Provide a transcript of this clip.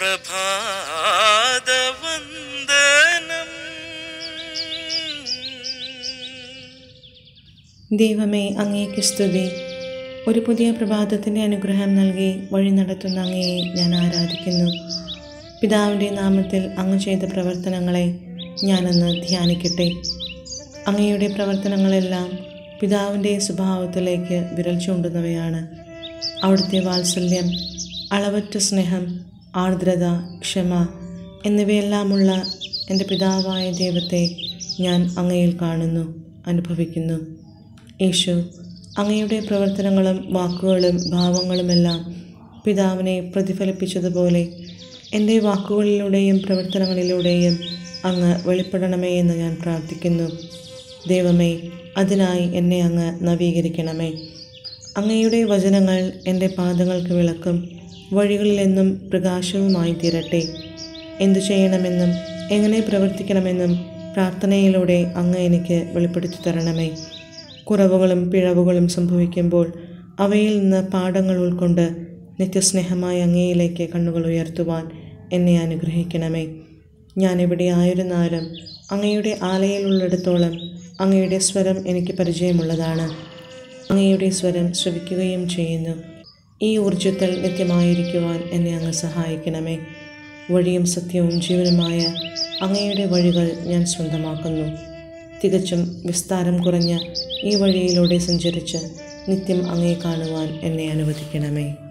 പ്രഭാതവന്ദനം ദൈവമേ അങ്ങേക്ക് സ്തുതി ഒരു പുതിയ പ്രഭാതത്തിൻ്റെ അനുഗ്രഹം നൽകി വഴി നടത്തുന്ന അങ്ങയെ ഞാൻ ആരാധിക്കുന്നു പിതാവിൻ്റെ നാമത്തിൽ അങ്ങ് ചെയ്ത പ്രവർത്തനങ്ങളെ ഞാനൊന്ന് ധ്യാനിക്കട്ടെ അങ്ങയുടെ പ്രവർത്തനങ്ങളെല്ലാം പിതാവിൻ്റെ സ്വഭാവത്തിലേക്ക് വിരൽ ചൂണ്ടുന്നവയാണ് അവിടുത്തെ വാത്സല്യം അളവറ്റ സ്നേഹം ആർദ്രത ക്ഷമ എന്നിവയെല്ലാമുള്ള എൻ്റെ പിതാവായ ദൈവത്തെ ഞാൻ അങ്ങയിൽ കാണുന്നു അനുഭവിക്കുന്നു യേശു അങ്ങയുടെ പ്രവർത്തനങ്ങളും വാക്കുകളും ഭാവങ്ങളുമെല്ലാം പിതാവിനെ പ്രതിഫലിപ്പിച്ചതുപോലെ എൻ്റെ വാക്കുകളിലൂടെയും പ്രവർത്തനങ്ങളിലൂടെയും അങ്ങ് വെളിപ്പെടണമേ എന്ന് ഞാൻ പ്രാർത്ഥിക്കുന്നു ദൈവമേ അതിനായി എന്നെ അങ്ങ് നവീകരിക്കണമേ അങ്ങയുടെ വചനങ്ങൾ എൻ്റെ പാദങ്ങൾക്ക് വിളക്കും വഴികളിലെന്നും പ്രകാശവുമായി തീരട്ടെ എന്തു ചെയ്യണമെന്നും എങ്ങനെ പ്രവർത്തിക്കണമെന്നും പ്രാർത്ഥനയിലൂടെ അങ്ങ് എനിക്ക് വെളിപ്പെടുത്തി തരണമേ കുറവുകളും പിഴവുകളും സംഭവിക്കുമ്പോൾ അവയിൽ നിന്ന് പാഠങ്ങൾ ഉൾക്കൊണ്ട് നിത്യസ്നേഹമായ അങ്ങയിലേക്ക് കണ്ണുകൾ ഉയർത്തുവാൻ എന്നെ അനുഗ്രഹിക്കണമേ ഞാൻ എവിടെ ആയിരുന്നാലും അങ്ങയുടെ ആലയിലുള്ളിടത്തോളം അങ്ങയുടെ സ്വരം എനിക്ക് പരിചയമുള്ളതാണ് അങ്ങയുടെ സ്വരം ശ്രവിക്കുകയും ചെയ്യുന്നു ഈ ഊർജത്തിൽ നിത്യമായിരിക്കുവാൻ എന്നെ അങ്ങ് സഹായിക്കണമേ വഴിയും സത്യവും ജീവനുമായ അങ്ങയുടെ വഴികൾ ഞാൻ സ്വന്തമാക്കുന്നു തികച്ചും വിസ്താരം കുറഞ്ഞ ഈ വഴിയിലൂടെ സഞ്ചരിച്ച് നിത്യം അങ്ങേ കാണുവാൻ എന്നെ അനുവദിക്കണമേ